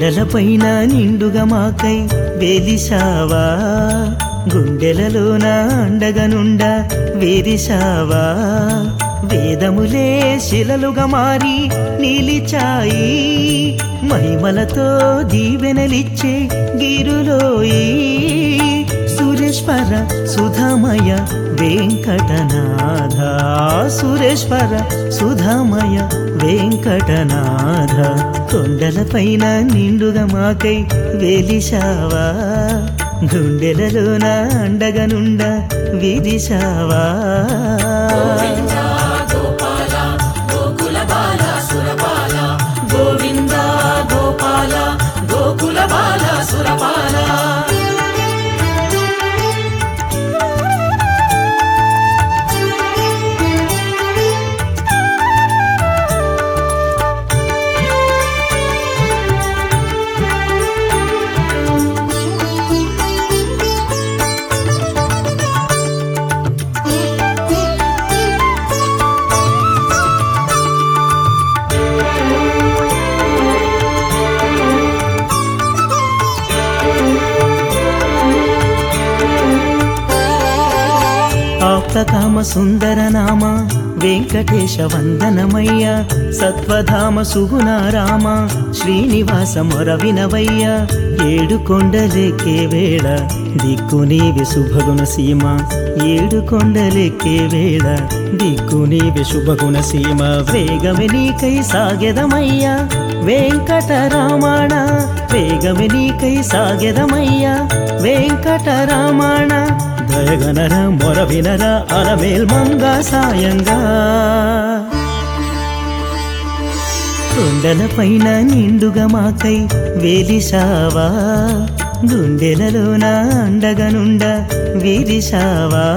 కొండలపైన నిండుగా మాకై వెలిసావా గుండెలలోన అండగనుండ వేరిసావా వేదములే శిలలుగా మారి నిలిచాయి మహిమలతో దీవెనలిచ్చే గిరులోయి సురేశ్వర సుధామయ వెంకటనాథ సురేశ్వర సుధామయ వెంకటనాథ కొండలపైన నిండుగా మాకై వెలిశావా గుండెలలోన అండగనుండ విదిశావా గోపాల గోకుల బాల సురపాల గోవింద గోపాల గోకుల బాల సురపాల ఆప్తకామ సుందర నామ వెంకటేశ వందనమయ్య సత్వధామ సుగుణ రామ శ్రీనివాస మొర వినవయ్య ఏడు కొండలెక్కే వేళ దిక్కు నీవి శుభగుణ సీమ ఏడు కొండలెక్కే వేళ దిక్కు నీవి శుభగుణ సీమ వేగమే నీకై సాగెదమయ్యా వెంకటరామణ వేగమే నీకై సాగెదమయ్యా వెంకటరామణ దయగనర మొర వినర అలమేల్ మంగ సాయంగా కొండలపైన నిండుగా మాకై వేలిసావా గుండెలలోన అండగనుండ విరిసావా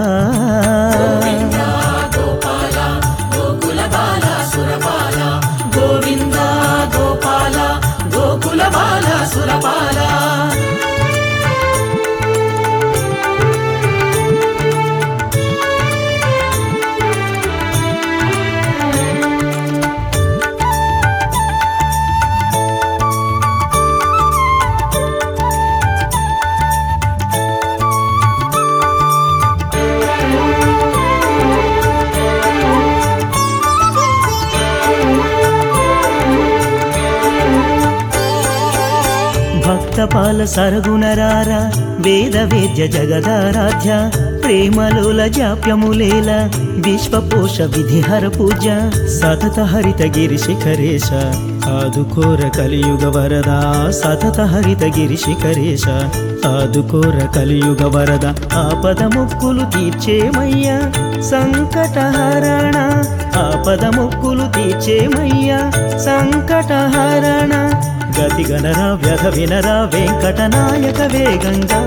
గోపాల గోకుల బాల సురపాల గోవింద గోపాల గోకుల బాల సురపాల భక్తపాల సరగుణరార వేద వేద్య జగదారాధ్య ప్రేమలోల జాప్యములేల విశ్వపోష విధిహర పూజ సతత హరిత గిరి శిఖరేశ ఆదుకోర కలియుగ వరద సతత హరిత గిరి శిఖరేశ ఆదుకోర కలియుగ వరద ఆపద ముక్కులు తీర్చేమయ్యా సంకటహరణ ఆపద ముక్కులు తీర్చేమయ్యా సంకటహరణ గతి గణరా వ్యధ వినరా వెంకటనాయక వేగంగా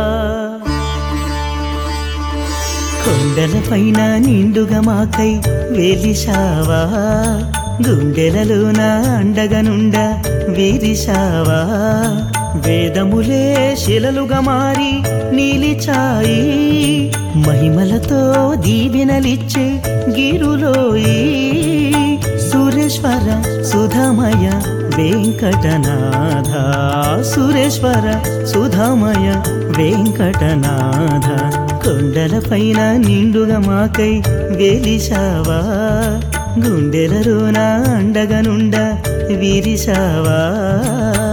కొండలపైన నిండుగా మాకై వెలిసావా గుండెలలోన అండగనుండ విరిసావా వేదములే శిలలుగా మారి నిలిచాయి మహిమలతో దీవెనలిచ్చే గిరులోయి సురేశ్వర సుధామయ వెంకటనాథ సురేశ్వర సుధామయ వెంకటనాథ కొండలపైన నిండుగా మాకై వెలిసావా గుండెలలోన అండగనుండ విరిసావా